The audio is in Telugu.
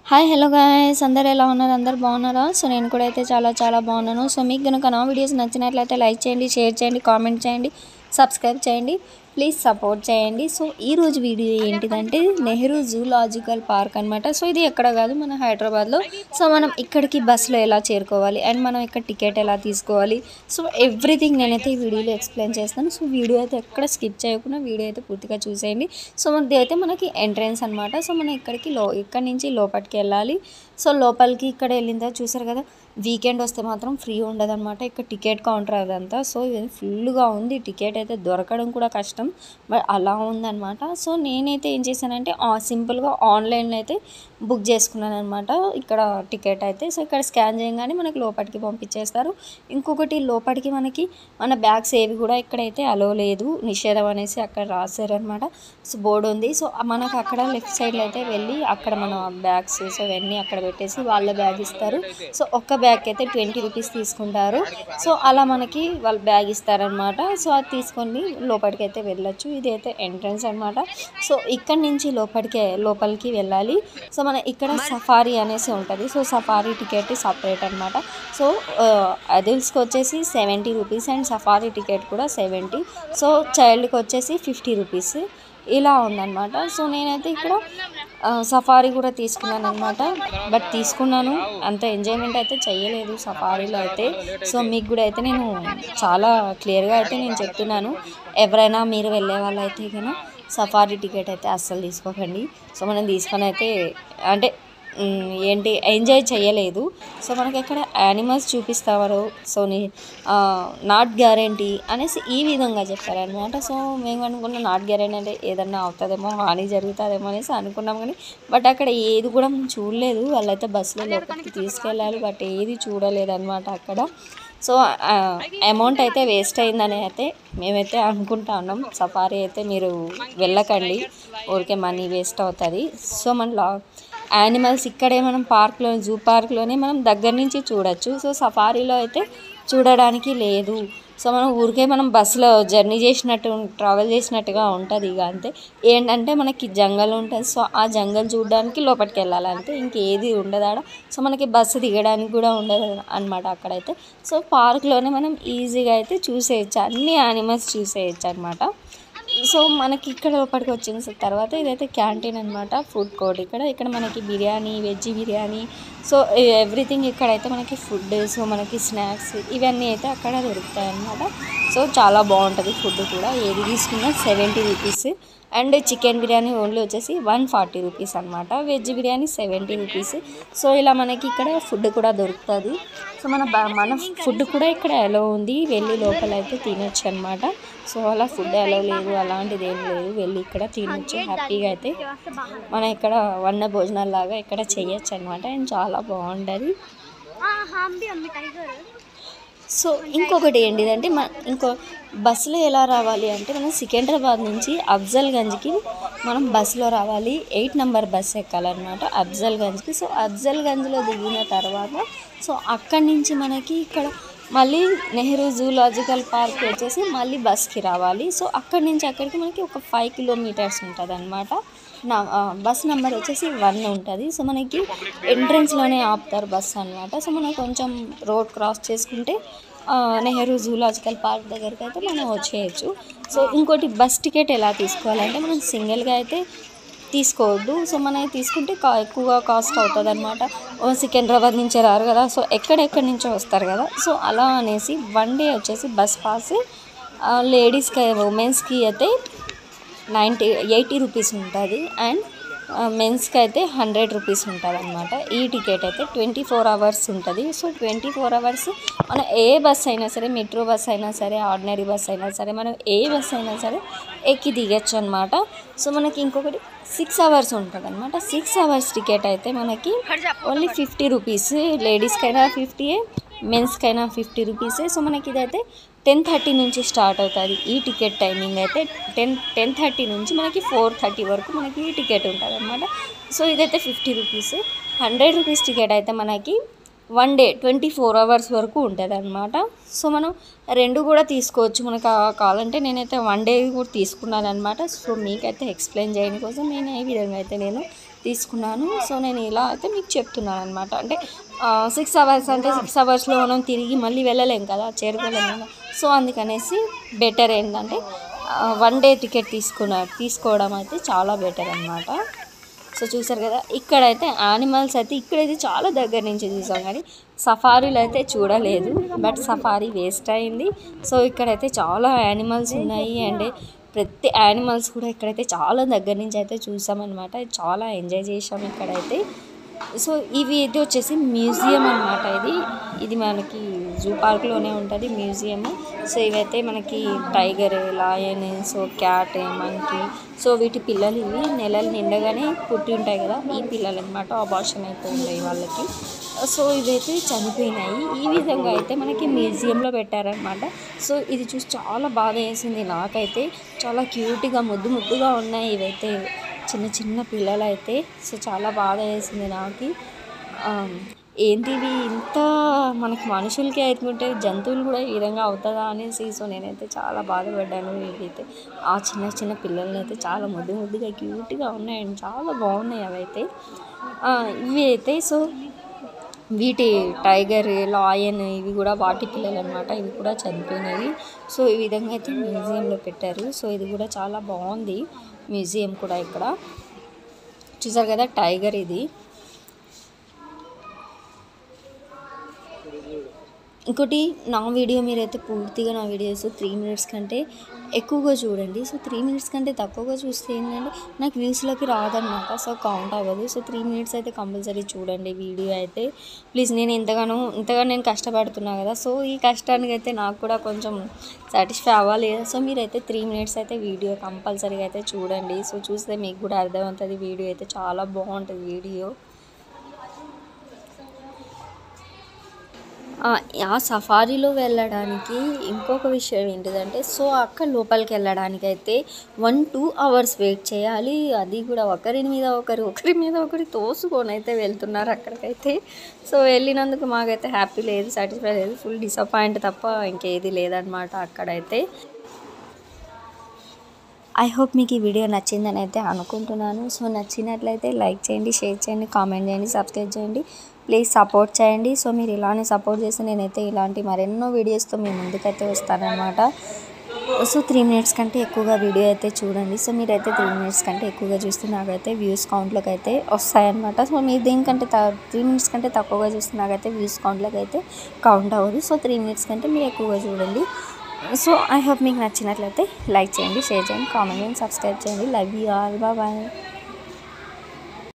హాయ్ హలో గాయస్ అందరు ఎలా ఉన్నారు అందరు బాగున్నారా సో నేను కూడా అయితే చాలా చాలా బాగున్నాను సో మీకు కనుక నా వీడియోస్ నచ్చినట్లయితే లైక్ చేయండి షేర్ చేయండి కామెంట్ చేయండి సబ్స్క్రైబ్ చేయండి ప్లీజ్ సపోర్ట్ చేయండి సో ఈ రోజు వీడియో ఏంటిదంటే నెహ్రూ జూలాజికల్ పార్క్ అనమాట సో ఇది ఎక్కడ కాదు మన హైదరాబాద్లో సో మనం ఇక్కడికి బస్సులో ఎలా చేరుకోవాలి అండ్ మనం ఇక్కడ టికెట్ ఎలా తీసుకోవాలి సో ఎవ్రీథింగ్ నేనైతే ఈ వీడియోలో ఎక్స్ప్లెయిన్ చేస్తాను సో వీడియో అయితే ఎక్కడ స్కిప్ చేయకుండా వీడియో అయితే పూర్తిగా చూసేయండి సో మనది అయితే మనకి ఎంట్రెన్స్ అనమాట సో మనం ఇక్కడికి లో ఇక్కడ నుంచి లోపలికి వెళ్ళాలి సో లోపలికి ఇక్కడ వెళ్ళిన తర్వాత చూసారు కదా వీకెండ్ వస్తే మాత్రం ఫ్రీ ఉండదు అనమాట ఇక్కడ టికెట్ కౌంటర్ అదంతా సో ఇది ఫుల్గా ఉంది టికెట్ అయితే దొరకడం కూడా కష్టం బట్ అలా ఉందన్నమాట సో నేనైతే ఏం చేశానంటే ఆ సింపుల్గా ఆన్లైన్లో అయితే బుక్ చేసుకున్నాను అనమాట ఇక్కడ టికెట్ అయితే సో ఇక్కడ స్కాన్ చేయగానే మనకి లోపలికి పంపించేస్తారు ఇంకొకటి లోపలికి మనకి మన బ్యాగ్స్ ఏవి కూడా ఇక్కడైతే అలో లేదు నిషేధం అనేసి అక్కడ రాశారనమాట సో బోర్డు ఉంది సో మనకు అక్కడ లెఫ్ట్ సైడ్లో అయితే వెళ్ళి అక్కడ మన బ్యాగ్స్ సో ఇవన్నీ అక్కడ పెట్టేసి వాళ్ళ బ్యాగ్ ఇస్తారు సో ఒక్క బ్యాగ్ అయితే ట్వంటీ రూపీస్ తీసుకుంటారు సో అలా మనకి వాళ్ళు బ్యాగ్ ఇస్తారనమాట సో అది తీసుకొని లోపలికి అయితే వెళ్ళొచ్చు ఇదైతే ఎంట్రన్స్ అనమాట సో ఇక్కడ నుంచి లోపలికి లోపలికి వెళ్ళాలి సో మన ఇక్కడ సఫారీ అనేసి ఉంటుంది సో సఫారీ టికెట్ సపరేట్ అనమాట సో అడల్ట్స్కి వచ్చేసి seventy rupees and safari ticket కూడా సెవెంటీ సో చైల్డ్కి వచ్చేసి ఫిఫ్టీ రూపీస్ ఇలా ఉందన్నమాట సో నేనైతే ఇక్కడ ఆ, సఫారీ కూడా తీసుకున్నాను అనమాట బట్ తీసుకున్నాను అంత ఎంజాయ్మెంట్ అయితే చేయలేదు సఫారీలో అయితే సో మీకు కూడా అయితే నేను చాలా క్లియర్గా అయితే నేను చెప్తున్నాను ఎవరైనా మీరు వెళ్ళే వాళ్ళు అయితే కనుక సఫారీ టికెట్ అయితే అస్సలు తీసుకోకండి సో మనం తీసుకొని అయితే అంటే మ్, ఏంటి ఎంజాయ్ చేయలేదు సో మనకి ఎక్కడ యానిమల్స్ చూపిస్తారు సో నీ నాట్ గ్యారంటీ అనేసి ఈ విధంగా చెప్పారనమాట సో మేము అనుకున్న నాట్ గ్యారంటీ అంటే ఏదన్నా అవుతుందేమో హాని జరుగుతుందేమో అనేసి అనుకున్నాం కానీ బట్ అక్కడ ఏది కూడా మేము చూడలేదు వాళ్ళైతే బస్సులో లోపలికి తీసుకెళ్ళాలి బట్ ఏది చూడలేదు అనమాట అక్కడ సో అమౌంట్ అయితే వేస్ట్ అయిందని అయితే మేమైతే అనుకుంటా ఉన్నాం సఫారీ అయితే మీరు వెళ్ళకండి ఊరికే మనీ వేస్ట్ అవుతుంది సో మన లా యానిమల్స్ ఇక్కడే మనం పార్క్లో జూ పార్క్లోనే మనం దగ్గర నుంచి చూడొచ్చు సో సఫారీలో అయితే చూడడానికి లేదు సో మనం ఊరికే మనం బస్సులో జర్నీ చేసినట్టు ట్రావెల్ చేసినట్టుగా ఉంటుంది ఇక అంతే ఏంటంటే మనకి జంగల్ ఉంటుంది సో ఆ జంగల్ చూడడానికి లోపలికి వెళ్ళాలి అంతే ఇంకేది ఉండదు ఆడ సో మనకి బస్సు దిగడానికి కూడా ఉండదు అనమాట అక్కడైతే సో పార్క్లోనే మనం ఈజీగా అయితే చూసేయచ్చు అన్ని యానిమల్స్ చూసేయచ్చు అనమాట సో మనకి ఇక్కడ లోపలికి వచ్చిన తర్వాత ఇదైతే క్యాంటీన్ అనమాట ఫుడ్ కోర్ట్ ఇక్కడ ఇక్కడ మనకి biryani veg biryani so everything ఇక్కడైతే మనకి ఫుడ్ సో మనకి స్నాక్స్ ఇవన్నీ అయితే అక్కడ దొరుకుతాయి అన్నమాట సో చాలా బాగుంటుంది ఫుడ్ కూడా ఏది తీసుకున్నా seventy rupees and chicken biryani only వచ్చేసి వన్ ఫార్టీ రూపీస్ అనమాట veg biryani seventy rupees so ఇలా మనకి ఇక్కడ ఫుడ్ కూడా దొరుకుతుంది సో మన బ- మన ఫుడ్ కూడా ఇక్కడ అలో ఉంది వెళ్ళి లోపల అయితే తినొచ్చు అనమాట సో అలా ఫుడ్ అలో లేదు అలాంటిది ఏం లేదు వెళ్ళి ఇక్కడ తినొచ్చు హ్యాపీగా అయితే మనం ఇక్కడ వన్న భోజనాలు లాగా ఇక్కడ చేయొచ్చు అనమాట అండ్ చాలా బాగుంటుంది సో ఇంకొకటి ఏంటిదంటే మన ఇంకో బస్సులో ఎలా రావాలి అంటే మనం సికింద్రాబాద్ నుంచి అఫ్జల్గంజ్కి మనం బస్సులో రావాలి ఎయిట్ నెంబర్ బస్ ఎక్కాలన్నమాట అఫ్జల్గంజ్కి సో అఫ్జల్గంజ్లో దిగిన తర్వాత సో అక్కడి నుంచి మనకి ఇక్కడ మళ్ళీ నెహ్రూ జూలాజికల్ పార్క్ వచ్చేసి మళ్ళీ బస్కి రావాలి సో అక్కడి నుంచి అక్కడికి మనకి ఒక ఫైవ్ కిలోమీటర్స్ ఉంటుంది అనమాట నా ఆ, బస్ నెంబర్ వచ్చేసి వన్ ఉంటుంది సో మనకి ఎంట్రన్స్లోనే ఆపుతారు బస్ అనమాట సో మనం కొంచెం రోడ్ క్రాస్ చేసుకుంటే ఆ, నెహ్రూ జూలాజికల్ పార్క్ దగ్గరికి అయితే మనం వచ్చేయచ్చు సో ఇంకోటి బస్ టికెట్ ఎలా తీసుకోవాలంటే మనం సింగిల్గా అయితే తీసుకోవద్దు సో మనం తీసుకుంటే కా ఎక్కువగా కాస్ట్ అవుతుంది అనమాట సికింద్రాబాద్ నుంచి రారు కదా సో ఎక్కడెక్కడి నుంచో వస్తారు కదా సో అలా అనేసి వన్ డే వచ్చేసి బస్ పాస్ లేడీస్కి ఉమెన్స్కి అయితే నైంటీ ఎయిటీ రూపీస్ ఉంటుంది అండ్ మెన్స్కి అయితే హండ్రెడ్ రూపీస్ ఉంటుంది అనమాట ఈ టికెట్ అయితే ట్వంటీ ఫోర్ అవర్స్ ఉంటుంది సో ట్వంటీ ఫోర్ అవర్స్ మనం ఏ బస్ అయినా సరే మెట్రో బస్ అయినా సరే ఆర్డినరీ బస్ అయినా సరే మనం ఏ బస్ అయినా సరే ఎక్కి దిగచ్చు అనమాట సో మనకి ఇంకొకటి సిక్స్ అవర్స్ ఉంటుంది అనమాట సిక్స్ అవర్స్ టికెట్ అయితే మనకి ఓన్లీ ఫిఫ్టీ రూపీస్ లేడీస్కైనా ఫిఫ్టీయే మెన్స్కైనా ఫిఫ్టీ రూపీసే సో మనకి ఇదైతే టెన్ థర్టీ నుంచి స్టార్ట్ అవుతుంది ఈ టికెట్ టైమింగ్ అయితే టెన్ టెన్ థర్టీ నుంచి మనకి ఫోర్ థర్టీ వరకు మనకి ఈ టికెట్ ఉంటుంది అనమాట సో ఇదైతే fifty rupees hundred rupees ticket అయితే మనకి one day twenty four hours వరకు ఉంటుంది అనమాట సో మనం రెండు కూడా తీసుకోవచ్చు మనకు కా- కావాలంటే నేనైతే వన్ డే కూడా తీసుకున్నాను అనమాట సో మీకైతే ఎక్స్ప్లెయిన్ చేయడం కోసం నేను ఈ విధంగా అయితే నేను తీసుకున్నాను సో నేను ఇలా అయితే మీకు చెప్తున్నాను అనమాట అంటే సిక్స్ అవర్స్ అంటే సిక్స్ అవర్స్లో మనం తిరిగి మళ్ళీ వెళ్ళలేం కదా చేరుకోలేం కదా సో అందుకనేసి బెటర్ ఏంటంటే వన్ డే టికెట్ తీసుకున్న తీసుకోవడం అయితే చాలా బెటర్ అనమాట సో చూసారు కదా ఇక్కడైతే యానిమల్స్ అయితే ఇక్కడైతే చాలా దగ్గర నుంచి చూసాం కానీ సఫారీలు అయితే చూడలేదు బట్ సఫారీ వేస్ట్ అయింది సో ఇక్కడైతే చాలా యానిమల్స్ ఉన్నాయి అండ్ ప్రతి యానిమల్స్ కూడా ఇక్కడైతే చాలా దగ్గర నుంచి అయితే చూసామన్నమాట చాలా ఎంజాయ్ చేసాం ఇక్కడైతే సో ఇవి అయితే వచ్చేసి మ్యూజియం అనమాట ఇది ఇది మనకి జూ పార్క్లోనే ఉంటుంది మ్యూజియం సో ఇవైతే మనకి tiger lion so cat monkey so వీటి పిల్లలు ఇవి నెలలు నిండగానే పుట్టి ఉంటాయి కదా ఈ పిల్లలు అనమాట అబార్షన్ అయిపోయి వాళ్ళకి సో ఇవైతే చనిపోయినాయి ఈ విధంగా అయితే మనకి మ్యూజియంలో పెట్టారనమాట సో ఇది చూసి చాలా బాధ వేసింది నాకైతే చాలా క్యూట్గా ముద్దు ముద్దుగా ఉన్నాయి ఇవైతే చిన్న చిన్న పిల్లలు అయితే సో చాలా బాధ వేసింది నాకు ఆ, ఏంటి ఇవి ఇంత మనకి మనుషులకి అవుతుంటే జంతువులు కూడా ఈ విధంగా అవుతుందా అనేసి సో నేనైతే చాలా బాధపడ్డాను ఇవైతే ఆ చిన్న చిన్న పిల్లల్ని అయితే చాలా ముద్దు ముద్దుగా క్యూట్గా ఉన్నాయండి చాలా బాగున్నాయి అవైతే ఆ, ఇవి అయితే సో వీటి టైగర్ లాయన్ ఇవి కూడా వాటి పిల్లలు అనమాట ఇవి కూడా చనిపోయినవి సో ఈ విధంగా అయితే మ్యూజియంలో పెట్టారు సో ఇది కూడా చాలా బాగుంది మ్యూజియం కూడా ఇక్కడ చూసారు కదా టైగర్ ఇది ఇంకోటి నా వీడియో మీరైతే పూర్తిగా నా వీడియోస్ త్రీ మినిట్స్ కంటే ఎక్కువగా చూడండి సో త్రీ మినిట్స్ కంటే తక్కువగా చూస్తే ఏంటంటే నాకు వ్యూస్లోకి రాదనమాట సో కౌంట్ అవ్వదు సో త్రీ మినిట్స్ అయితే కంపల్సరీ చూడండి వీడియో అయితే ప్లీజ్ నేను ఇంతగానో ఇంతగా నేను కష్టపడుతున్నా కదా సో ఈ కష్టానికి అయితే నాకు కూడా కొంచెం సాటిస్ఫై అవ్వాలి కదా సో మీరైతే త్రీ మినిట్స్ అయితే వీడియో కంపల్సరీగా అయితే చూడండి సో చూస్తే మీకు కూడా అర్థమవుతుంది వీడియో అయితే చాలా బాగుంటుంది వీడియో ఆ, ఆ సఫారీలో వెళ్ళడానికి ఇంకొక విషయం ఏంటిదంటే సో అక్కడ లోపలికి వెళ్ళడానికి అయితే వన్ టూ అవర్స్ వెయిట్ చేయాలి అది కూడా ఒకరి మీద ఒకరు ఒకరి మీద ఒకరి తోసుకొని అయితే వెళ్తున్నారు అక్కడికైతే సో వెళ్ళినందుకు మాకైతే హ్యాపీ లేదు సాటిస్ఫై లేదు ఫుల్ డిసప్పాయింట్ తప్ప ఇంకేది లేదనమాట అక్కడైతే ఐ హోప్ మీకు ఈ వీడియో నచ్చిందని అయితే అనుకుంటున్నాను సో నచ్చినట్లయితే లైక్ చేయండి షేర్ చేయండి కామెంట్ చేయండి సబ్స్క్రైబ్ చేయండి ప్లీజ్ సపోర్ట్ చేయండి సో మీరు ఇలానే సపోర్ట్ చేస్తే నేనైతే ఇలాంటి మరెన్నో వీడియోస్తో మీ ముందుకైతే వస్తానన్నమాట సో త్రీ మినిట్స్ కంటే ఎక్కువగా వీడియో అయితే చూడండి సో మీరైతే త్రీ మినిట్స్ కంటే ఎక్కువగా చూస్తే నాకైతే వ్యూస్ కౌంట్లోకి అయితే వస్తాయన్నమాట సో మీరు దీనికంటే త్రీ మినిట్స్ కంటే తక్కువగా చూస్తే నాకైతే వ్యూస్ కౌంట్లోకి అయితే కౌంట్ అవ్వదు సో త్రీ మినిట్స్ కంటే మీరు ఎక్కువగా చూడండి సో ఐ హోప్ మీకు నచ్చినట్లయితే లైక్ చేయండి షేర్ చేయండి కామెంట్ చేయండి సబ్స్క్రైబ్ చేయండి లవ్ యూ ఆల్ బాయ్